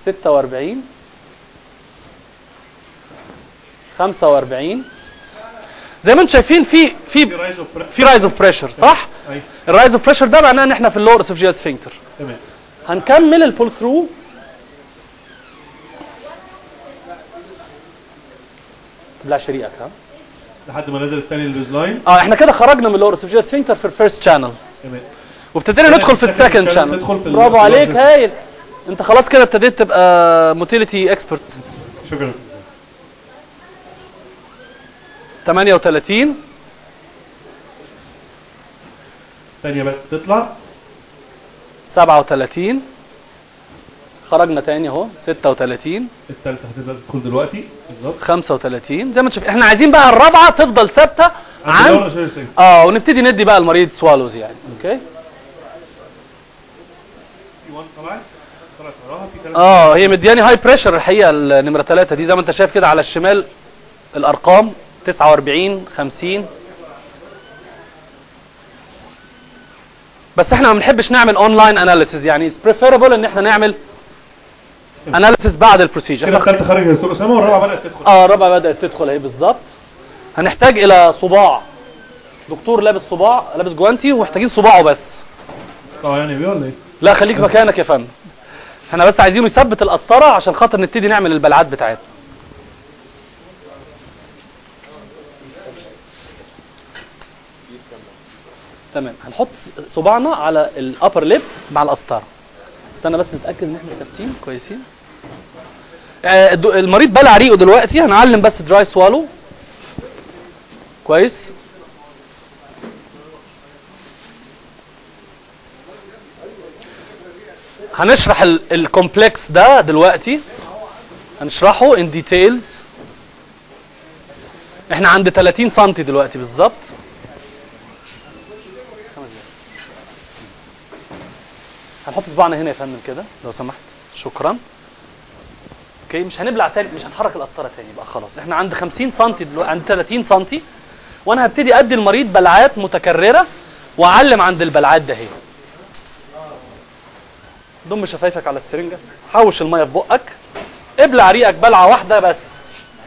46 45 زي ما انتم شايفين في في في رايز اوف في رايز اوف بريشر صح؟ ايوه الرايز اوف بريشر ده معناه ان احنا في اللور اسوفجيال سفنكتر تمام هنكمل البول ثرو تبلعش ريقك ها لحد ما نزل الثاني البيز لاين اه احنا كده خرجنا من اللور اسوفجيال سفنكتر في الفيرست شانل تمام وابتدينا ندخل في second السكند channel شانل تدخل في ال- برافو في عليك ال- هايل انت خلاص كده ابتديت تبقى موتيليتي اكسبرت شكرا 38 الثانيه بقى تطلع 37 خرجنا تاني اهو 36 الثالثه هتبدا تدخل دلوقتي بالظبط 35 زي ما انت شايف احنا عايزين بقى الرابعه تفضل ثابته عند اللور عند اسوفجيال سفنكتر. اه ونبتدي ندي بقى المريض سوالوز يعني اوكي في 1 طلعت طلعت وراها في ثلاثه اه هي مدياني هاي بريشر الحقيقه النمره 3 دي زي ما انت شايف كده على الشمال الارقام 49 50 بس احنا ما بنحبش نعمل اونلاين اناليسيز يعني اتس بريفيربل ان احنا نعمل اناليسيز بعد البروسيجر كده الثالثه خرج يا دكتور اسامه والرابعه بدات تدخل اه الرابعه بدات تدخل اهي بالظبط هنحتاج الى صباع دكتور لابس صباع لابس جوانتي ومحتاجين صباعه بس اه يعني بيه ولا ايه؟ لا خليك مكانك يا فندم احنا بس عايزينه يثبت القسطره عشان خاطر نبتدي نعمل البلعات بتاعتنا تمام هنحط صباعنا على الابر ليب مع القسطره استنى بس نتاكد ان احنا ثابتين كويسين آه، الد- المريض بلع ريقه دلوقتي هنعلم بس دراي سوالو كويس هنشرح الكومبلكس ده دلوقتي هنشرحه ان ديتيلز احنا عند 30 سم دلوقتي بالظبط خمس دقايق. هنحط صباعنا هنا يا فندم كده لو سمحت شكرا اوكي مش هنبلع تاني مش هنحرك القسطره تاني بقى خلاص احنا عند 50 سم دلوقتي عند 30 سم وانا هبتدي ادي المريض بلعات متكرره واعلم عند البلعات ده اهي ضم شفايفك على السرنجه حوش الميه في بقك ابلع ريقك بلعه واحده بس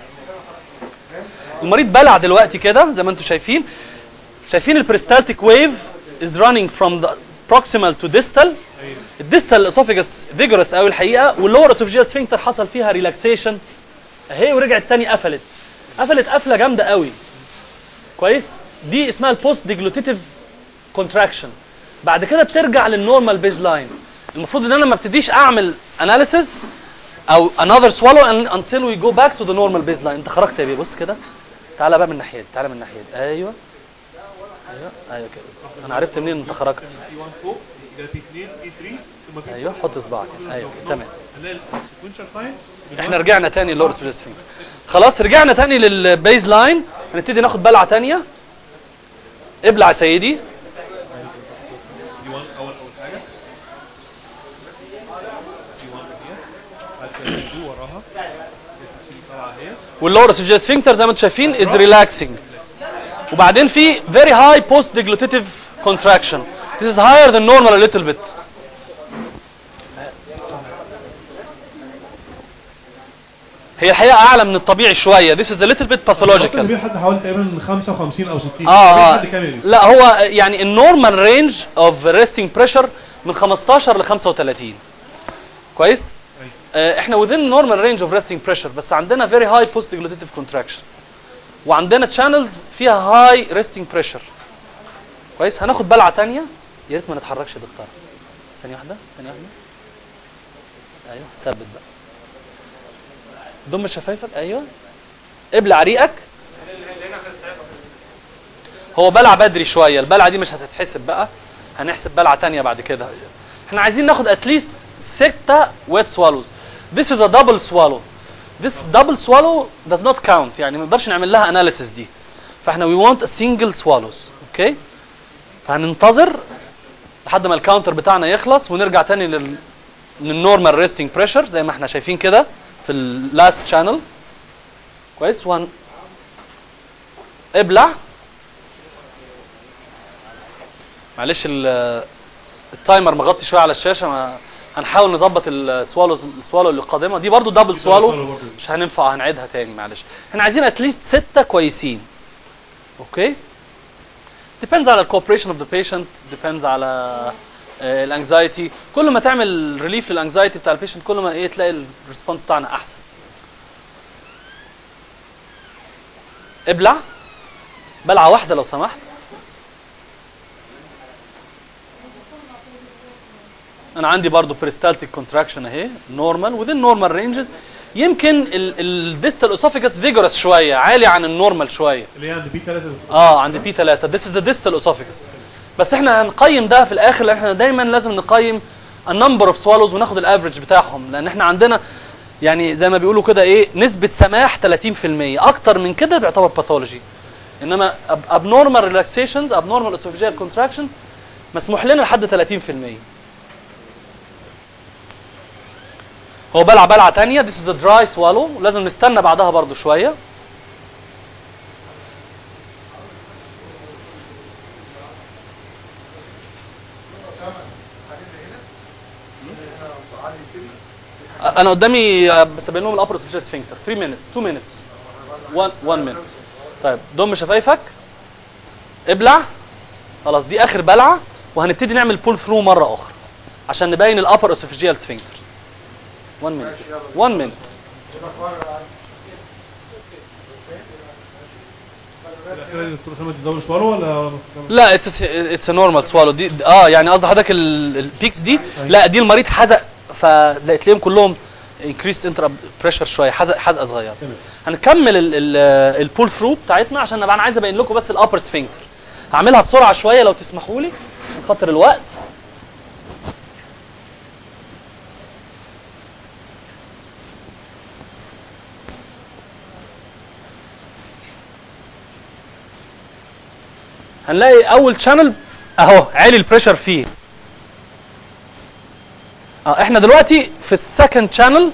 المريض بلع دلوقتي كده زي ما انتم شايفين شايفين البريستالتيك ويف از running from the proximal to distal الديستال الاسوفيجس فيجورس قوي الحقيقه واللور اسوفيجيال سفنكتر حصل فيها ريلاكسيشن اهي ورجعت تاني قفلت قفلت قفله جامده قوي كويس دي اسمها البوست ديجلوتيتيف كونتراكشن بعد كده بترجع للنورمال بيز لاين المفروض ان انا ما ابتديش اعمل اناليسيز او another swallow and- until we go back to the normal baseline انت خرجت يا بيه بص كده تعالى بقى من الناحيه دي تعالى من الناحيه دي ايوه ايوه ايوه كده انا عرفت منين انت خرجت في 1 فوق كده في 2 في 3 ثم في ايوه حط صباعك كده. ايوه كده تمام هنلاقي السيكونشال تايم احنا رجعنا تاني لورس فينكتر خلاص رجعنا تاني للبيز لاين هنبتدي ناخد بلعه تانيه ابلع يا سيدي دي 1 اول اول حاجه في 1 هي بعد كده 2 وراها السي طالعه اهي واللور سفنكتر زي ما انتم شايفين از ريلاكسنج وبعدين في very high post deglutitive contraction this is higher than normal a little bit هي الحقيقه اعلى من الطبيعي شويه this is a little bit اصلا pathological بيه حد حوالي تقريبا 55 او 60 اه حد كام اه يا بيه؟ لا هو يعني النورمال رينج اوف ريستنج بريشر من 15 ل 35 كويس آه احنا within normal range of resting pressure بس عندنا very high post deglutitive contraction وعندنا channels فيها high resting pressure كويس هناخد بلعه تانية يا ريت ما نتحركش يا دكتور ثانيه واحده ثانيه واحده ايوه ثبت بقى ضم شفايفك ايوه ابلع ريقك هو بلع بدري شويه البلعه دي مش هتتحسب بقى هنحسب بلعه تانية بعد كده احنا عايزين ناخد اتليست ستة wet swallows this is a double swallow this double swallow does not count يعني ما نقدرش نعمل لها analysis دي فاحنا we want a single swallows اوكي فهننتظر لحد ما الكاونتر بتاعنا يخلص ونرجع تاني لل للنورمال ريستنج بريشر زي ما احنا شايفين كده في اللاست شانل كويس وهن ابلع معلش ال- التايمر مغطي شويه على الشاشه ما هنحاول نظبط السوالو السوالو اللي قادمه دي برضو دبل سوالو برضه. مش هننفع هنعيدها تاني معلش احنا عايزين اتليست ستة كويسين اوكي depends على الكوبريشن اوف ذا بيشنت depends على الانكزايتي كل ما تعمل ريليف للانكزايتي بتاع البيشنت كل ما ايه تلاقي الريسبونس بتاعنا احسن ابلع بلعه واحده لو سمحت انا عندي برضو بريستالتيك كونتراكشن اهي نورمال within normal ranges يمكن الديستال اسوفيجاس فيجورس شويه عالي عن النورمال شويه اللي هي عند بي 3 اه عند بي 3 this is the distal esophagus بس احنا هنقيم ده في الاخر لان احنا دايما لازم نقيم النمبر اوف سوالوز وناخد الافريج بتاعهم لان احنا عندنا يعني زي ما بيقولوا كده ايه نسبه سماح 30% اكتر من كده بيعتبر باثولوجي انما abnormal relaxations abnormal esophageal contractions مسموح لنا لحد 30% هو بلع بلعه تانية this is a dry swallow لازم نستنى بعدها برضو شويه انا قدامي آه، بس بين لهم الابر اسوفيجيال سفنكتر 3 minutes 2 minutes 1 1 minute طيب ضم شفايفك ابلع خلاص دي اخر بلعه وهنبتدي نعمل بول ثرو مره اخرى عشان نبين الابر اسوفيجيال سفنكتر 1 minute 1 minute الاخيره دي دكتور اسامه دي دبل سوالو ولا لا اتس اتس نورمال سوالو دي اه يعني قصدي حضرتك ال- البيكس دي لا دي المريض حزق فلقيت لهم كلهم انكريست انتر بريشر شويه حزق حزقه صغيره تمام. هنكمل البول ثرو بتاعتنا عشان نبقى انا عايز ابين لكم بس الابر سفنكتر هعملها بسرعه شويه لو تسمحوا لي عشان خاطر الوقت هنلاقي اول شانل اهو عالي البريشر فيه اه احنا دلوقتي في السكند شانل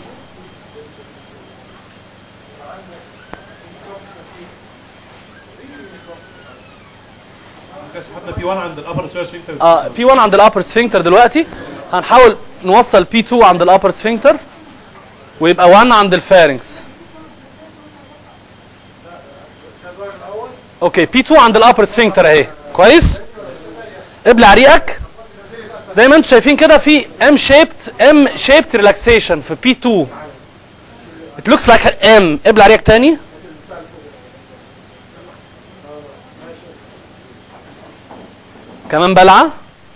كاس حتى بي 1 عند الابر سويس فينكتر اه بي 1 عند الابر سفنكتر دلوقتي هنحاول نوصل بي 2 عند الابر سفنكتر ويبقى 1 عند الفارنكس اوكي بي 2 عند الابر سفنكتر اهي كويس ابلع ريقك زي ما انتم شايفين كده في ام شيبت ام شيبت ريلاكسيشن في بي 2 it looks like an ام ابلع ريقك تاني كمان بلعه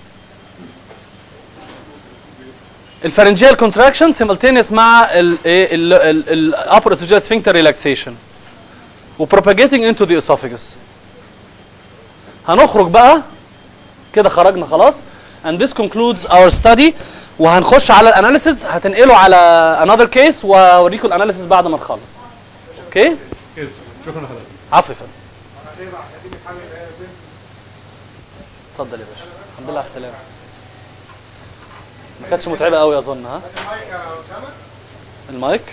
الفارنجيال كونتراكشن سيمultaneous مع ال الابر اسوفيجيال سفنكتر ريلاكسيشن وبروباجيتنج انتو ذا اسوفيجس هنخرج بقى كده خرجنا خلاص and this concludes our study وهنخش على الاناليسيز هتنقله على another case واوريكم الاناليسيز بعد ما نخلص اوكي كده شكرا لحضرتك عفوا يا فندم اتفضل يا باشا الحمد لله على السلامه ما كانتش متعبه قوي اظن ها المايك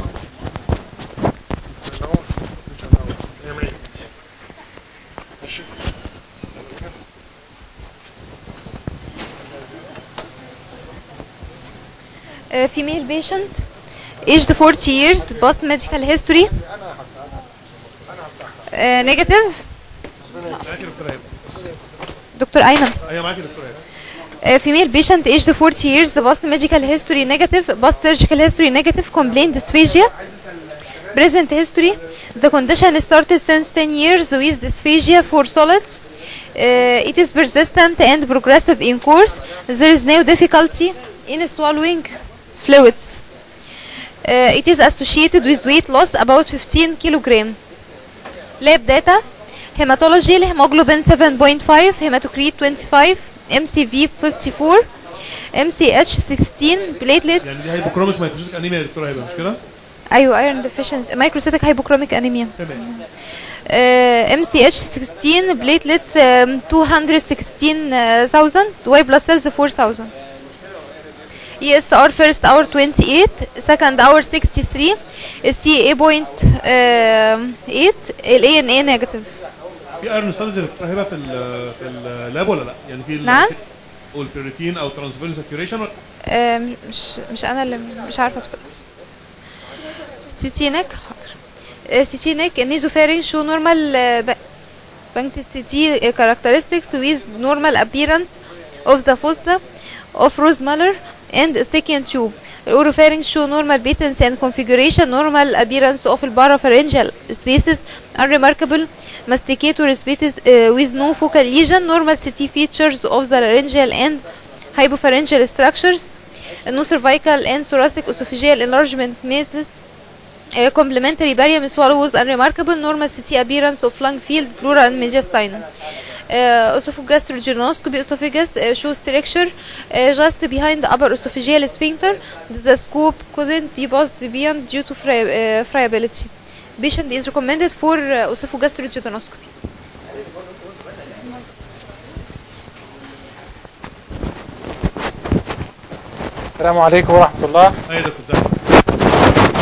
uh, female patient aged 40 years past medical history uh, negative معاك يا دكتور هيبه دكتور ايمن ايوه معاك يا دكتور هيبه uh, female patient aged 40 years past medical history negative past surgical history negative complaint dysphagia present history the condition started since 10 years with dysphagia for solids uh, it is persistent and progressive in course there is no difficulty in swallowing fluids uh, it is associated with weight loss about 15 kilogram lab data hematology hemoglobin 7.5 hematocrit 25 mcv 54 mch 16 platelets يعني دي هايبوكروميك مايكروسيتك انيميا يا دكتور هيبه مش كده؟ ايوه iron deficiency microcytic hypochromic anemia تمام uh, MCH 16 platelets um, 216,000 white blood cells 4,000 ESR first hour 28 second hour 63 CA point um, 8 ال ANA negative في ايرون ستاديز يا دكتور هيبه في ال في اللاب ولا لا؟ يعني في ال- نعم. والفيريتين او ترانسفيرن ساتوريشن آه، مش مش انا اللي مش عارفه بس سيتي نيك حاضر آه، سيتي نيك النيزوفارين شو نورمال بنكت سيتي characteristics with normal appearance of the fossa of Rosemuller and second tube Oropharynx show normal pattern and configuration normal appearance of the parapharyngeal spaces unremarkable masticator spaces uh, with no focal lesion normal CT features of the laryngeal and hypopharyngeal structures no cervical and thoracic esophageal enlargement masses uh, complementary barium swallow was unremarkable normal CT appearance of lung field pleural and mediastinum uh, esophagogastrogenoscopy esophagus uh, shows structure uh, just behind the upper esophageal sphincter the scope couldn't be passed beyond due to fri- uh, friability patient is recommended for uh, esophagogastrogenoscopy السلام عليكم ورحمة الله ايه يا دكتور ازيك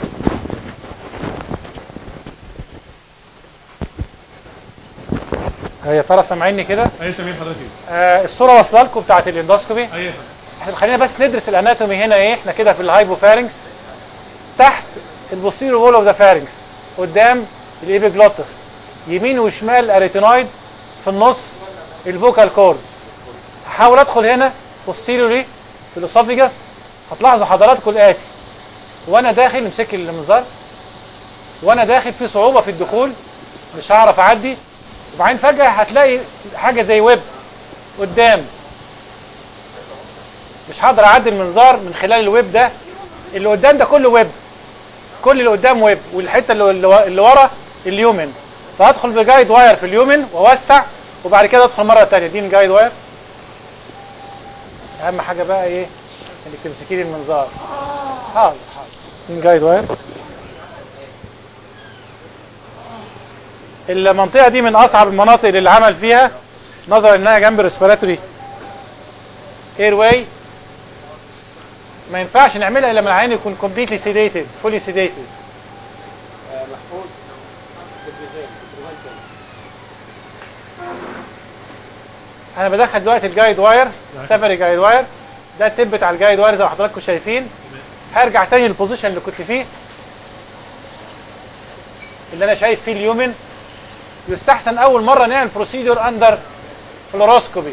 يا ترى سامعيني كده ايه سمير حضرتك آه الصورة واصلة لكم بتاعت الاندوسكوبي ايه احنا خلينا بس ندرس الاناتومي هنا ايه احنا كده في الهايبوفارنكس تحت البوستيريور وول اوف ذا فارنكس قدام الابيجلوتس يمين وشمال الاريتينويد في النص الفوكال كوردز هحاول ادخل هنا بوستيريوري في الاسوفيجاس هتلاحظوا حضراتكم الاتي وانا داخل امسك المنظار وانا داخل في صعوبه في الدخول مش هعرف اعدي وبعدين فجاه هتلاقي حاجه زي ويب قدام مش هقدر اعدي المنظار من خلال الويب ده اللي قدام ده كله ويب كل اللي قدام ويب والحته اللي, اللي اللي ورا اليومن فهدخل بجايد واير في اليومن واوسع وبعد كده ادخل مره ثانيه اديني جايد واير اهم حاجه بقى ايه انك تمسكي لي المنظار حاضر حاضر اديني جايد واير المنطقه دي من اصعب المناطق اللي العمل فيها نظرا انها جنب الريسبيراتوري اير واي ما ينفعش نعملها الا لما العين يكون كومبليتلي سيديتد فولي سيديتد انا بدخل دلوقتي الجايد واير سفري جايد واير ده التب بتاع الجايد واير زي ما حضراتكم شايفين هرجع تاني للبوزيشن اللي كنت فيه اللي انا شايف فيه اليومن يستحسن اول مره نعمل بروسيدور اندر فلوروسكوبي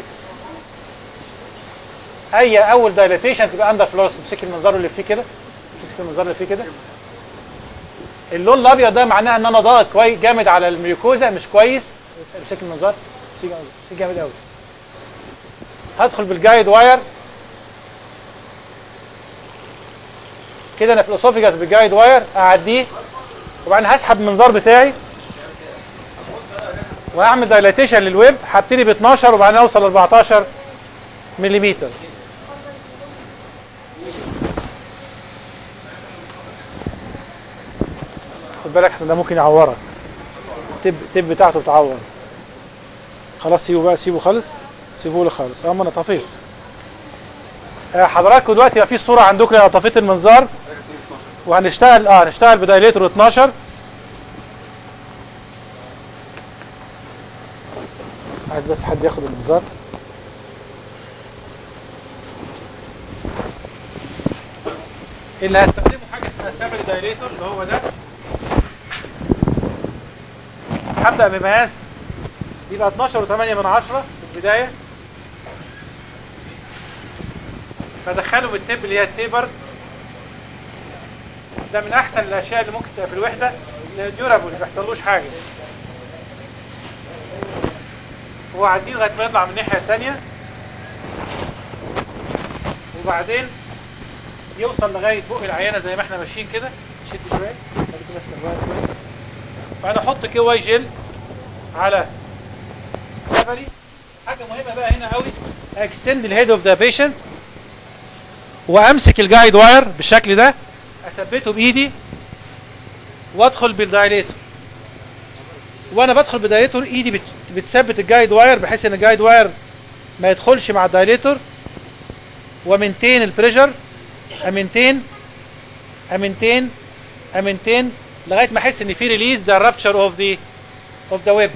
اي اول دايلاتيشن تبقى اندر فلوروسكوبي امسكي المنظار اللي فيه كده امسكي المنظار اللي فيه كده اللون الابيض ده معناه ان انا ضاغط كويس جامد على الميوكوزا مش كويس امسكي المنظار امسكي امسكي جامد قوي هدخل بالجايد واير كده انا في الاسوفيجاس بالجايد واير اعديه وبعدين هسحب المنظار بتاعي واعمل دايلاتيشن للويب هبتدي ب 12 وبعدين اوصل ل 14 ملم خد بالك عشان ده ممكن يعورك التب التب بتاعته بتعور خلاص سيبه بقى سيبه خالص سيبه لي خالص اه ما انا طفيت آه، حضراتكم دلوقتي بقى في صوره عندكم انا طفيت المنظار وهنشتغل اه هنشتغل بدايليتر 12 عايز بس حد ياخد المنظار اللي هستخدمه حاجه اسمها سافري دايليتور اللي هو ده هبدا بمقاس يبقى 12 و8 من 10 في البدايه بدخله بالتب اللي هي التيبر ده من احسن الاشياء اللي ممكن تبقى في الوحده ديورابل ما بيحصلوش حاجه وبعدين لغايه ما يطلع من الناحيه الثانيه وبعدين يوصل لغايه بق العيانه زي ما احنا ماشيين كده شد شويه خليك ماسك الواير كويس بعدين احط كي واي جل على سفري حاجه مهمه بقى هنا قوي اكستند الهيد اوف ذا بيشنت وامسك الجايد واير بالشكل ده اثبته بايدي وادخل بالدايليتور وانا بدخل بدايليتور ايدي بت- بتثبت الجايد واير بحيث ان الجايد واير ما يدخلش مع الدايليتور ومنتين البريشر امنتين امنتين امنتين لغايه ما احس ان في ريليز ده رابتشر اوف ذا اوف ذا ويب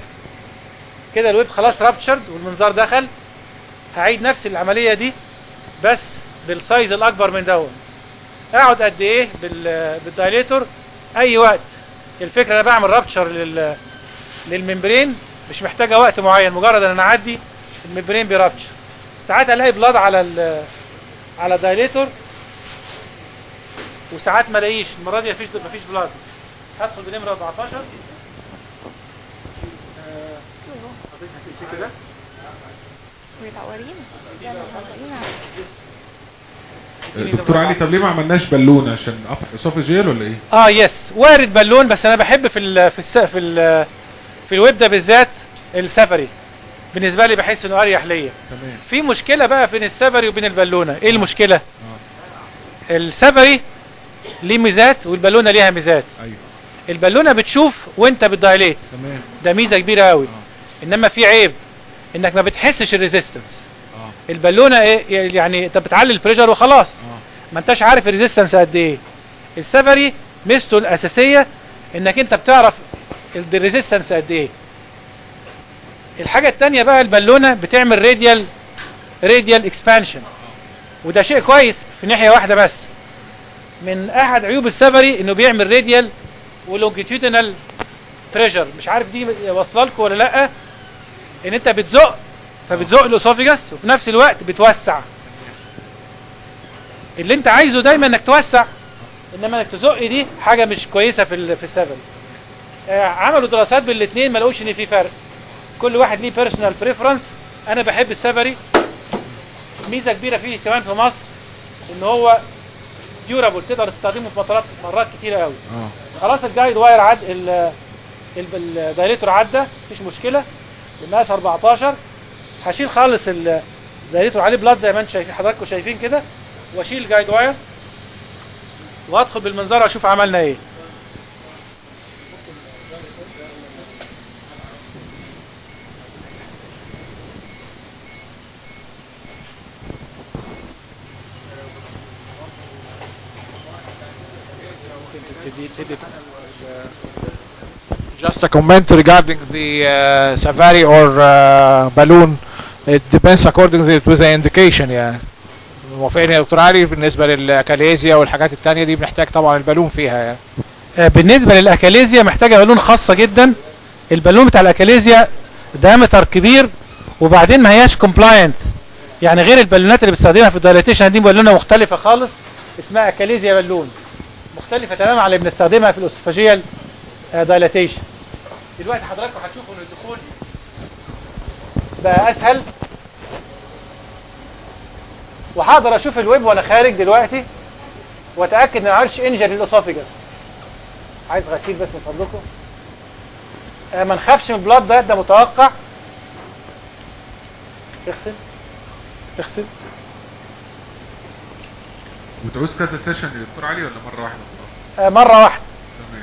كده الويب خلاص رابتشرد والمنظار دخل هعيد نفس العمليه دي بس بالسايز الاكبر من دون اقعد قد ايه بال بالدايليتور اي وقت الفكره انا بعمل رابتشر لل للممبرين مش محتاجه وقت معين مجرد ان انا اعدي الممبرين بيرابتشر ساعات الاقي بلاد على ال على الدايليتور وساعات ما الاقيش المره دي مفيش مفيش بلاد هدخل بنمره 14 آه، حضرتك هتمسكي ده دكتور علي طب ليه ما عملناش بالونه عشان اسوفيجيال ولا ايه؟ اه يس وارد بالون بس انا بحب في ال في الس في ال في الويب ده بالذات السفري بالنسبه لي بحس انه اريح ليا تمام في مشكله بقى بين السفري وبين البالونه ايه المشكله السفري ليه ميزات والبالونه ليها ميزات ايوه البالونه بتشوف وانت بتدايليت تمام ده ميزه كبيره قوي انما في عيب انك ما بتحسش الريزيستنس اه البالونه ايه يعني انت بتعلي البريشر وخلاص اه ما انتش عارف الريزيستنس قد ايه السفري ميزته الاساسيه انك انت بتعرف الريزيستنس قد ايه الحاجه الثانيه بقى البالونه بتعمل راديال راديال اكسبانشن وده شيء كويس في ناحيه واحده بس من احد عيوب السفري انه بيعمل راديال ولونجيتيودينال بريشر مش عارف دي واصله لكم ولا لا ان انت بتزق فبتزق الاسوفيجاس وفي نفس الوقت بتوسع اللي انت عايزه دايما انك توسع انما انك تزق دي حاجه مش كويسه في ال- في السفن آه عملوا دراسات بالاثنين ما لقوش ان في فرق كل واحد ليه بيرسونال بريفرنس انا بحب السفري ميزه كبيره فيه كمان في مصر ان هو ديورابل تقدر تستخدمه في مرات مرات كتيره قوي اه خلاص الجايد واير عد ال- ال- الدايليتور عدى مفيش مشكله المقاس 14 هشيل خالص الدايليتور عليه بلاد زي ما انتم شايفين حضراتكم شايفين كده واشيل الجايد واير وادخل بالمنظار اشوف عملنا ايه ممكن تبتدي تبتدي Just a comment regarding the uh, Savari or uh, balloon. It depends according to to the indication يعني. موافقني يا دكتور علي بالنسبه للكاليزيا والحاجات التانية دي بنحتاج طبعا البالون فيها يعني. آه، بالنسبه للاكاليزيا محتاجه بالون خاصه جدا البالون بتاع الاكاليزيا دايمتر كبير وبعدين ما هياش كومبلاينت يعني غير البالونات اللي بتستخدمها في الدايليتيشن دي بالونه مختلفه خالص اسمها اكاليزيا بالون مختلفه تماما عن اللي بنستخدمها في الاسوفاجيال دايليتيشن دلوقتي حضراتكم هتشوفوا ان الدخول بقى اسهل وهقدر اشوف الويب وانا خارج دلوقتي واتاكد ان ما عملش انجري للاسوفيجاس عايز غسيل بس من فضلكم آه ما نخافش من البلاد ده ده متوقع اغسل اغسل وتعوز كذا سيشن يا دكتور علي ولا مره واحده خلاص؟ آه مره واحده تمام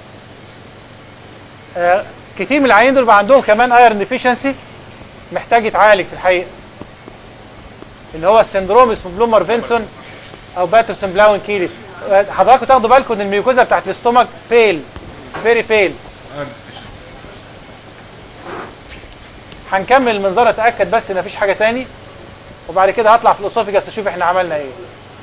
آه كتير من العيانين دول بقى عندهم كمان ايرون ديفيشنسي محتاج يتعالج في الحقيقه اللي هو السندروم اسمه بلومر فينسون او باترسون بلاون كيلي آه، حضراتكم تاخدوا بالكم ان الميوكوزا بتاعت الاستومك بيل فيري بيل آه، هنكمل المنظار اتاكد بس ان مفيش حاجه تاني وبعد كده هطلع في الاسوفيجاس اشوف احنا عملنا ايه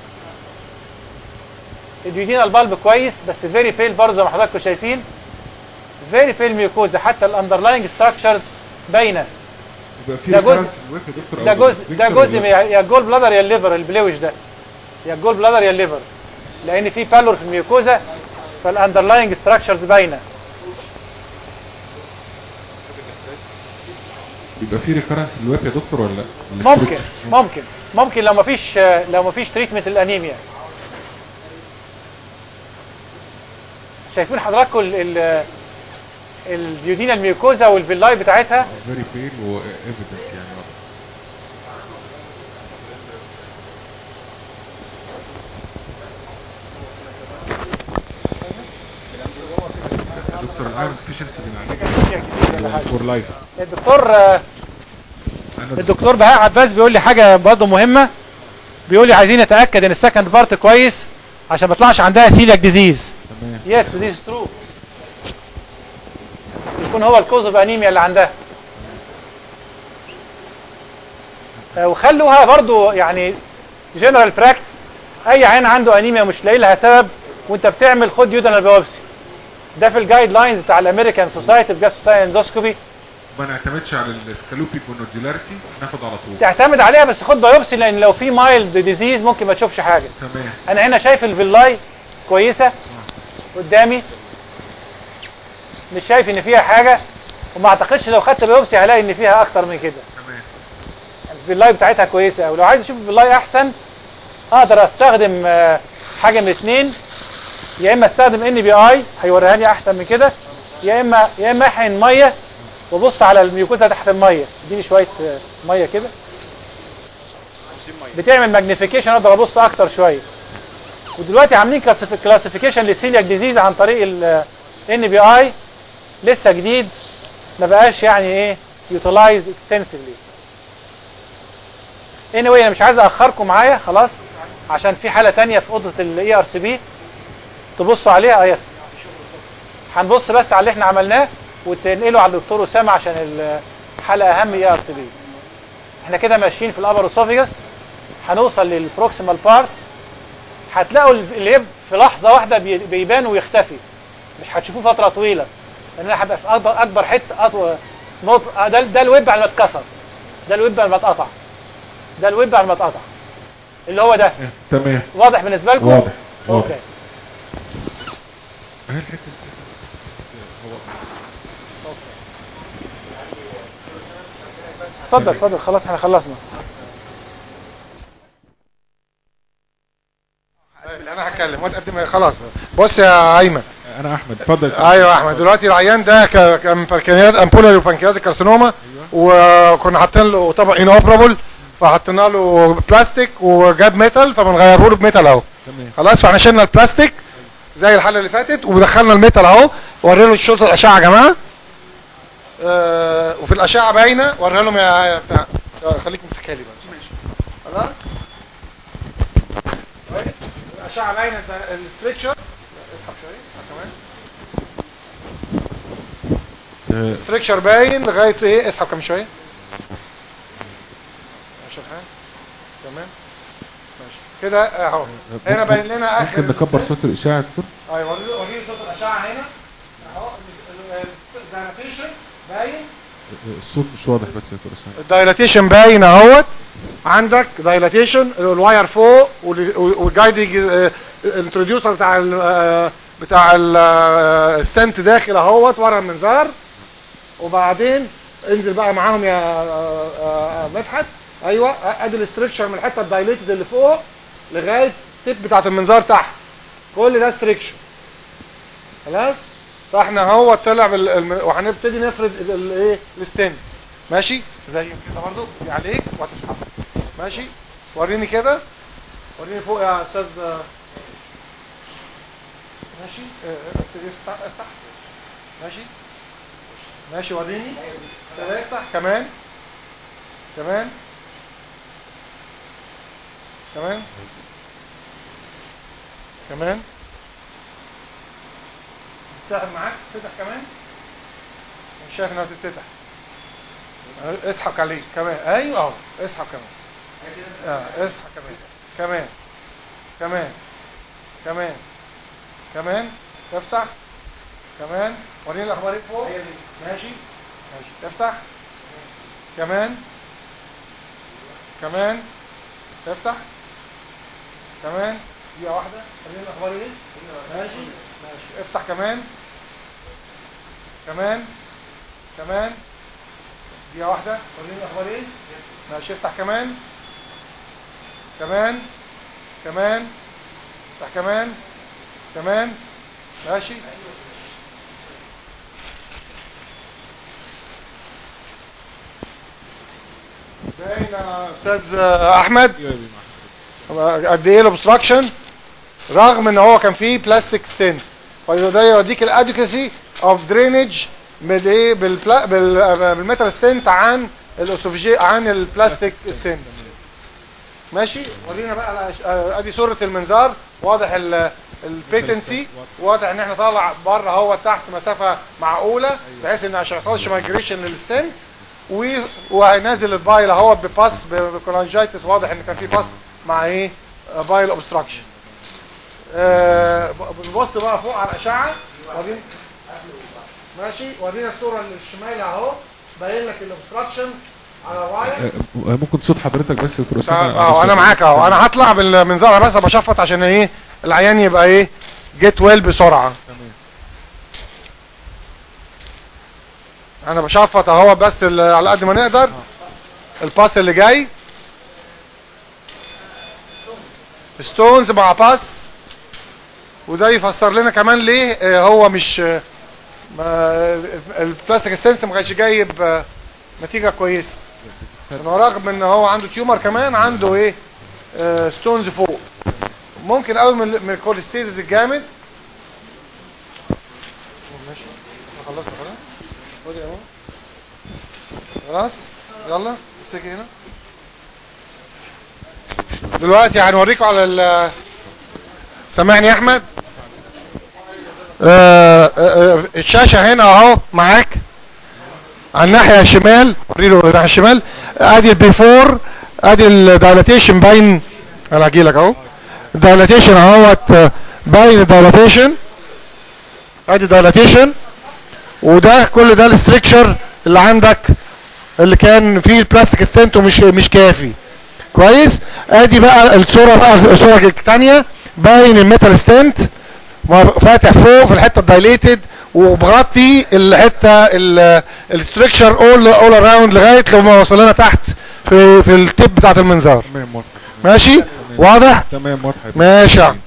الديودينا البالب كويس بس فيري بيل برضه زي ما حضراتكم شايفين فيري بيل ميوكوزا حتى الاندرلاينج ستراكشرز باينه يبقى في ده جزء- recurrence الويب يا دكتور ده أو جزء ده الفيكتور جزء ولا- من- يا الجول بلادر يا الليفر البلوش ده يا الجول بلادر يا الليفر لان في بالور في الميوكوزا فالاندرلاينج ستراكشرز باينه يبقى في ريكرنس الويب يا دكتور ولا لا؟ ممكن الستريتش. ممكن ممكن لو مفيش لو مفيش تريتمنت الانيميا شايفين حضراتكم ال ال الديودينا الميوكوزا والفيلاي بتاعتها فيري بيل وايفيدنت يعني واضح. يا دكتور الايرون ديفيشنسي بنعالجها فور لايف الدكتور آه، انا الدكتور بهاء عباس بيقول لي حاجه برضه مهمه بيقول لي عايزين نتاكد ان السكند بارت كويس عشان ما يطلعش عندها سيلياك ديزيز تمام يس ذيس ترو يكون هو الكوز اوف انيميا اللي عندها آه، وخلوها برضو يعني جنرال براكتس اي عين عنده انيميا مش لاقي لها سبب وانت بتعمل خد يودنال باوبسي ده في الجايد لاينز بتاع الامريكان سوسايتي في جاستوساي اندوسكوبي ما نعتمدش على السكالوبيك والنوديلاريتي ناخد على طول تعتمد عليها بس خد بايوبسي لان لو في مايلد ديزيز ممكن ما تشوفش حاجه تمام انا هنا شايف الفيلاي كويسه قدامي مش شايف ان فيها حاجه وما اعتقدش لو خدت بايوبسي هلاقي ان فيها اكتر من كده تمام الفيلاي بتاعتها كويسه قوي لو عايز اشوف الفيلاي احسن اقدر استخدم آه، حاجه من اتنين يا اما استخدم ان بي اي هيوريها لي احسن من كده يا اما يا اما احقن ميه وابص على الميوكوزا تحت الميه اديني شويه آه، ميه كده بتعمل ماجنيفيكيشن اقدر ابص اكتر شويه ودلوقتي عاملين كلاسيفيكيشن للسيلياك ديزيز عن طريق الان بي اي لسه جديد ما بقاش يعني ايه يوتيلايز اكستنسively anyway انا مش عايز اخركم معايا خلاص عشان في حاله تانية في اوضه الاي ار سي بي تبصوا عليها اه يس هنبص بس على اللي احنا عملناه وتنقله على الدكتور اسامه عشان الحلقه اهم اي ار سي بي احنا كده ماشيين في الابر اسوفيجاس هنوصل للبروكسيمال بارت هتلاقوا الليب في لحظه واحده بي- بيبان ويختفي مش هتشوفوه فتره طويله لان انا هبقى في اكبر اكبر حته اطول نقط آه ده ده الويب على ما اتكسر ده الويب على ما اتقطع ده الويب على ما اتقطع اللي هو ده تمام واضح بالنسبه لكم واضح واضح اوكي هل الحته دي هو اتفضل اتفضل خلاص احنا خلصنا انا هتكلم وتقدم خلاص بص يا ايمن انا احمد اتفضل ايوه يا احمد دلوقتي العيان ده ك- كان بانكريات امبولاري وبانكرياتيك كارسينوما وكنا حاطين له طبعا انوبرابل فحطينا له بلاستيك وجاب ميتال فبنغيره له بميتال اهو تمام خلاص فاحنا شلنا البلاستيك زي الحاله اللي فاتت ودخلنا الميتال اهو ورينا له شرطه الاشعه يا جماعه آه وفي الاشعه باينه ورينا لهم يا يا بتاع يا خليك مسكها لي بقى ماشي خلاص كويس؟ الاشعه باينه انت الاستريتشر اسحب شويه اسحب كمان آه، الاستريتشر باين لغايه ايه اسحب كمان شويه عشان حاجه تمام ماشي كده اهو هنا باين لنا اخر ممكن نكبر صوت الاشاعه يا دكتور ايوه وريني وريني صوت الاشعه هنا اهو الدايلاتيشن باين آه، الصوت مش واضح بس يا دكتور اسامه الدايلاتيشن باين اهوت عندك دايلاتيشن الواير فوق والجايدنج الانتروديوسر بتاع ال آه، بتاع الستنت داخل اهوت ورا المنظار وبعدين انزل بقى معاهم يا آه، آه، مدحت ايوه ادي الاستركشر من الحته الدايليتد اللي فوق لغايه التip بتاعت المنظار تحت كل ده استركشر خلاص فاحنا هو طلع بال... الم... وهنبتدي نفرد ال- الايه الستنت ماشي زي كده برضو دي عليك وهتسحب ماشي وريني كده وريني فوق يا استاذ ماشي اه، اه، ابتدي افتح افتح ماشي ماشي وريني طب افتح كمان كمان كمان كمان تسحب معاك تفتح كمان مش شايف انها بتتفتح اه، اسحب عليك كمان ايوه اهو اسحب كمان اه اسحب كمان كمان كمان كمان كمان افتح كمان وريني الاخبار ايه فوق ماشي ماشي افتح كمان كمان افتح كمان دقيقة واحدة وريني الاخبار ايه ماشي ماشي افتح كمان كمان كمان دقيقة واحدة وريني الاخبار ايه ماشي افتح كمان كمان كمان افتح كمان كمان ماشي باين يا استاذ احمد قد ايه الاوبستراكشن رغم ان هو كان فيه بلاستيك ستنت وده يوديك الادكسي اوف درينج بالايه بالبلا بال- بالميتال ستنت عن الاسوفجي عن البلاستيك ستنت ماشي ورينا بقى الأش- آه، ادي صوره المنظار واضح البيتنسي واضح ان احنا طالع بره هو تحت مسافه معقوله بحيث ان عشان ما يحصلش مايجريشن للستنت و- وهينزل البايل اهو بباس بكولانجايتس واضح ان كان في باس مع ايه بايل اوبستراكشن بنبص بقى فوق على الاشعه ورينا ماشي ورينا الصوره اللي الشمال اهو باين لك الاوبستراكشن على الرايت آه، ممكن صوت حضرتك بس يا دكتور أسامة؟ اه انا معاك اهو انا هطلع بالمنظار بس بشفط عشان ايه العيان يبقى ايه جيت ويل بسرعه تمام انا بشفط اهو بس ال- على قد ما نقدر الباس اللي جاي ستونز مع باس وده يفسر لنا كمان ليه آه، هو مش آه، ما البلاستيك سنس ما كانش جايب آه، نتيجه كويسه انه رغم ان هو عنده تيومر كمان عنده ايه آه، ستونز فوق ممكن قوي من من الكوليستيزيس الجامد ماشي خلصنا خلاص خدي اهو خلاص يلا امسكي هنا دلوقتي هنوريكم على ال سامعني يا احمد آه آه آه، الشاشه هنا اهو معاك على الناحيه الشمال وري له الناحيه الشمال ادي البيفور ادي الدايلاتيشن باين انا هجي لك اهو الدايلاتيشن اهوت آه، باين الدايلاتيشن ادي الدايلاتيشن وده كل ده الاستركشر اللي عندك اللي كان فيه البلاستيك ستنت ومش مش كافي كويس ادي بقى الصوره بقى الصوره الثانيه باين الميتال ستنت فاتح فوق في الحته الدايليتد ومغطي الحته الاستركشر اول اول اراوند لغايه لما وصل لنا تحت في في التip بتاعت المنظار تمام واضح ماشي واضح تمام واضح ماشي يا عم.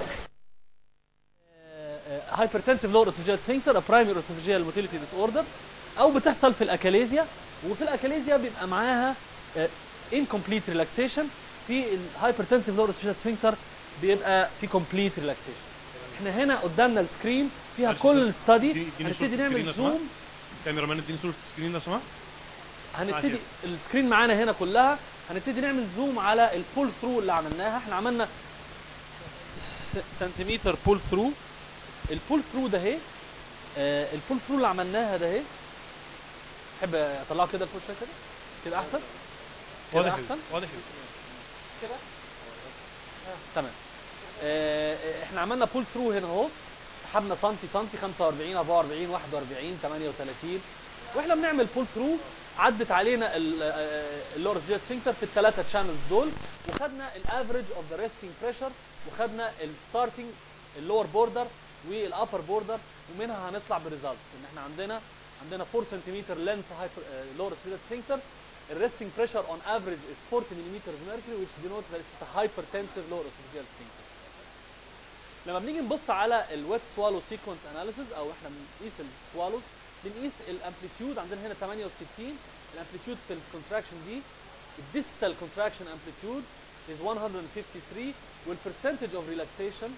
هايبرتنسيف لور اسوفيجيال سفنكتر برايمري اسوفيجيال موتيليتي ديس اوردر او بتحصل في الاكاليزيا وفي الاكاليزيا بيبقى معاها انكمبليت ريلاكسيشن في الهايبرتنسيف لور اسوفيجيال سفنكتر بيبقى في كومبليت ريلاكسيشن احنا هنا قدامنا السكرين فيها معلش كل دي- الستادي دي- اديني صورة هنبتدي السكرين نعمل لو زوم كاميرا مان اديني صوره السكرين لو سمحت هنبتدي السكرين معانا هنا كلها هنبتدي نعمل زوم على البول ثرو اللي عملناها احنا عملنا س- سنتيمتر بول ثرو البول ثرو ده اهي آه البول ثرو اللي عملناها ده اهي احب اطلعه كده لفوق شويه كده كده احسن كده واضح احسن واضح كده تمام آه احنا عملنا بول ثرو هنا اهو سحبنا سنتي سنتي 45 44 41 38 واحنا بنعمل بول ثرو عدت علينا اللور جي سفنكتر في الثلاثه تشانلز دول وخدنا الافريج اوف ذا ريستنج بريشر وخدنا الستارتنج اللور بوردر والابر بوردر ومنها هنطلع بريزلتس ان احنا عندنا عندنا 4 سنتيمتر لينث هايبر لور سفنكتر الريستنج بريشر اون افريج is 40 mm mercury which denotes that it's a hypertensive lower esophageal sphincter لما بنيجي نبص على الويت سوالو سيكونس اناليسيز او احنا بنقيس السوالوز بنقيس الامبليتيود عندنا هنا 68 الامبليتيود في الكونتراكشن دي الديستال كونتراكشن امبليتيود is 153 والبرسنتج اوف ريلاكسيشن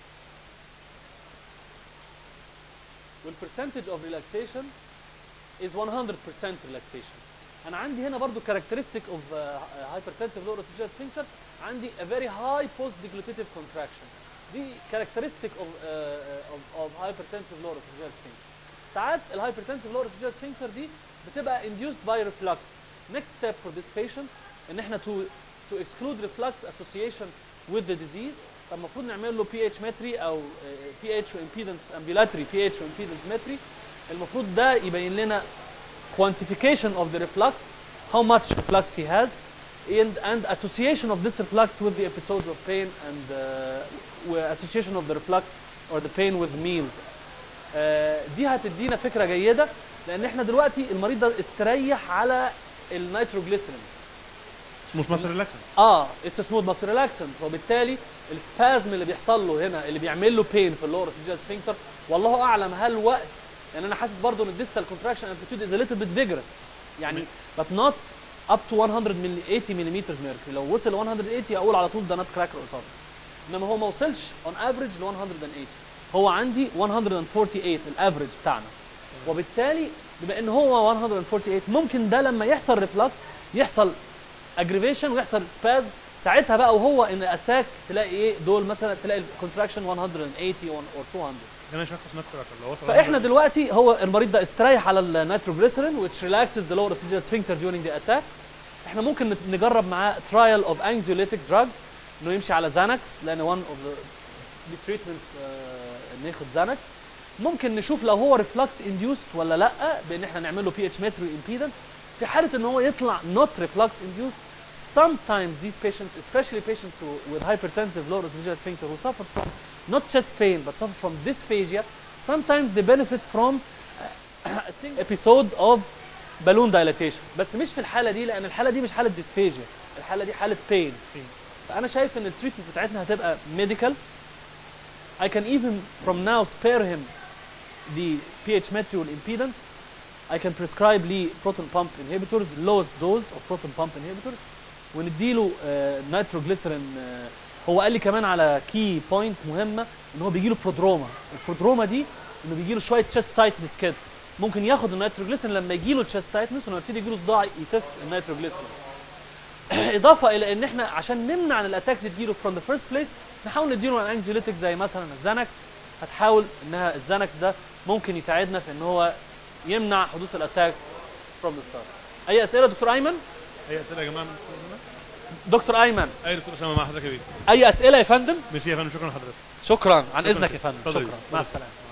والبرسنتج اوف ريلاكسيشن is 100% relaxation انا عندي هنا برضو characteristic of uh, hypertensive lower esophageal sphincter عندي a very high post deglutitive contraction دي characteristic of, uh, of, of hypertensive lower esophageal sphincter ساعات الهايبرتنسيف lower esophageal sphincter دي بتبقى induced by reflux next step for this patient ان احنا to to exclude reflux association with the disease فالمفروض نعمل له بي اتش متري او بي اتش وامبيدنس امبيلاتري بي اتش وامبيدنس متري المفروض ده يبين لنا quantification of the reflux how much reflux he has and, and association of this reflux with the episodes of pain and uh, association of the reflux or the pain with meals آه، دي هتدينا فكره جيده لان احنا دلوقتي المريض ده استريح على النيتروجليسرين سموث ماستر ريلاكسن اه اتس سموث ماسل ريلاكسنت وبالتالي السبازم اللي بيحصل له هنا اللي بيعمل له بين في اللور اسوفيجيال سفنكتر والله اعلم هل وقت يعني انا حاسس برضو ان الديستال كونتراكشن امبليتيود از ليتل بيت فيجرس يعني but not up to 180 ملم ميركوري لو وصل ل 180 اقول على طول ده نوت كراكر اسوفيجس انما هو ما وصلش اون افريج ل 180 هو عندي 148 الافريج بتاعنا وبالتالي بما ان هو 148 ممكن ده لما يحصل ريفلكس يحصل اجريفيشن ويحصل سباز ساعتها بقى وهو ان اتاك تلاقي ايه دول مثلا تلاقي الكونتراكشن 180 اور 200 ده مش هيخلص نوت كراكر لو وصل فاحنا دلوقتي هو المريض ده استريح على النيتروجليسرين which relaxes the lower esophageal sphincter during the attack احنا ممكن نت- نجرب معاه trial of anxiolytic drugs انه يمشي على زانكس لان one of the تريتمنت انه ياخد زانكس ممكن نشوف لو هو ريفلكس انديوست ولا لا بان احنا نعمل له بي اتش مترو امبيدنس في حاله ان هو يطلع not reflux induced sometimes these patients especially patients who, with hypertensive lower esophageal sphincter who suffer from not chest pain but suffer from dysphagia sometimes they benefit from a single episode of balloon dilatation بس مش في الحاله دي لان الحاله دي مش حاله dysphagia الحاله دي حاله pain فانا شايف ان التريتمنت بتاعتنا هتبقى medical I can even from now spare him the pH metrial impedance I can prescribe ليه proton pump inhibitors lowest dose of proton pump inhibitors ونديله نيتروجليسرين هو قال لي كمان على كي بوينت مهمه ان هو بيجي له برودروما البرودروما دي انه بيجي له شويه تشست تايتنس كده ممكن ياخد النيتروجليسرين لما يجي له تشست تايتنس ولما يبتدي يجي له صداع يتف النيتروجليسرين اضافه الى ان احنا عشان نمنع ان الاتاكس تجيله فروم ذا فيرست بليس نحاول نديله ان انكزيوليتيك زي مثلا الزانكس هتحاول انها الزانكس ده ممكن يساعدنا في ان هو يمنع حدوث الاتاكس فروم ذا ستارت اي اسئله دكتور ايمن اي اسئله يا جماعه من الدكتور أسامة؟ دكتور ايمن اي دكتور اسامه مع حضرتك يا بيه اي اسئله يا فندم ميرسي يا فندم شكرا لحضرتك شكرا عن شكراً. اذنك يا فندم اتفضل. شكرا مع السلامه